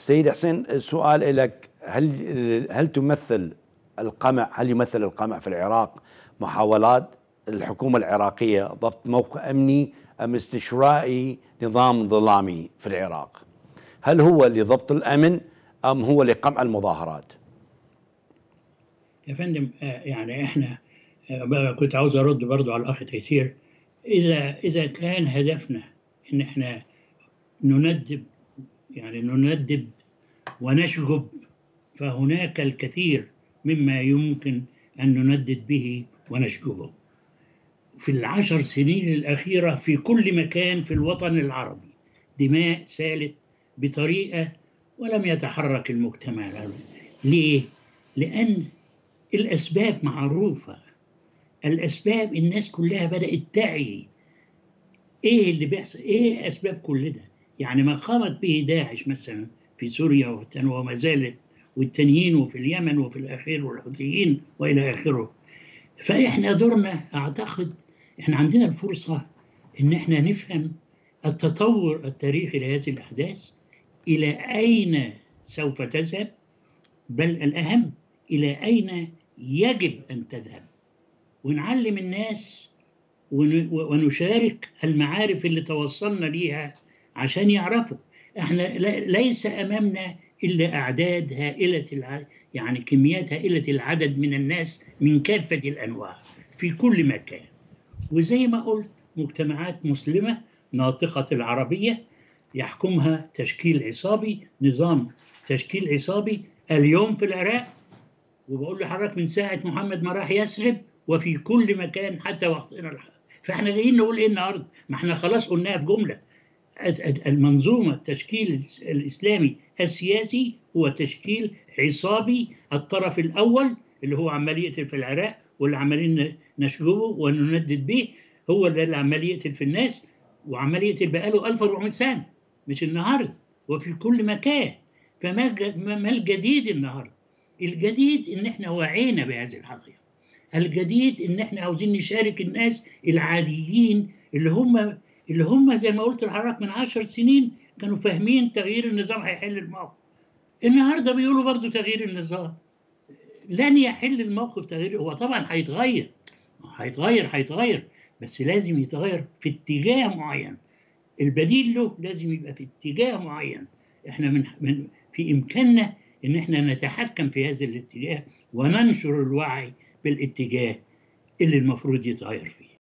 سيد حسين سؤال لك هل هل تمثل القمع هل يمثل القمع في العراق محاولات الحكومه العراقيه ضبط موقع امني ام استشرائي نظام ظلامي في العراق؟ هل هو لضبط الامن ام هو لقمع المظاهرات؟ يا فندم آه، يعني احنا آه، كنت عاوز ارد برضو على الاخ تيسير اذا اذا كان هدفنا ان احنا نندب يعني نندب ونشجب فهناك الكثير مما يمكن ان نندد به ونشجبه في العشر سنين الاخيره في كل مكان في الوطن العربي دماء سالت بطريقه ولم يتحرك المجتمع العربي ليه لان الاسباب معروفه الاسباب الناس كلها بدات تعي ايه اللي بيحصل ايه اسباب كل ده يعني ما قامت به داعش مثلا في سوريا وما زالت والتانيين وفي اليمن وفي الاخير والحوثيين والى اخره فاحنا دورنا اعتقد احنا عندنا الفرصه ان احنا نفهم التطور التاريخي لهذه الاحداث الى اين سوف تذهب بل الاهم الى اين يجب ان تذهب ونعلم الناس ونشارك المعارف اللي توصلنا ليها عشان يعرفوا احنا ليس امامنا الا اعداد هائله العدد يعني كميات هائله العدد من الناس من كافه الانواع في كل مكان وزي ما قلت مجتمعات مسلمه ناطقه العربيه يحكمها تشكيل عصابي نظام تشكيل عصابي اليوم في العراق وبقول لحضرتك من ساعه محمد ما راح يثرب وفي كل مكان حتى وقتنا الحالي فاحنا جايين نقول ايه النهارده؟ ما احنا خلاص قلناها في جمله المنظومه التشكيل الاسلامي السياسي هو تشكيل عصابي الطرف الاول اللي هو عمال يقتل في العراق واللي عمالين نشجبه ونندد به هو اللي عمال يقتل في الناس وعمال يقتل بقاله 1400 سنه مش النهارده وفي كل مكان فما ما الجديد النهارده؟ الجديد ان احنا وعينا بهذه الحقيقه الجديد ان احنا عاوزين نشارك الناس العاديين اللي هم اللي هم زي ما قلت لحضرتك من عشر سنين كانوا فاهمين تغيير النظام هيحل الموقف النهارده بيقولوا برضو تغيير النظام لن يحل الموقف تغيير هو طبعا هيتغير هيتغير هيتغير بس لازم يتغير في اتجاه معين البديل له لازم يبقى في اتجاه معين احنا من, من في امكاننا ان احنا نتحكم في هذا الاتجاه وننشر الوعي بالاتجاه اللي المفروض يتغير فيه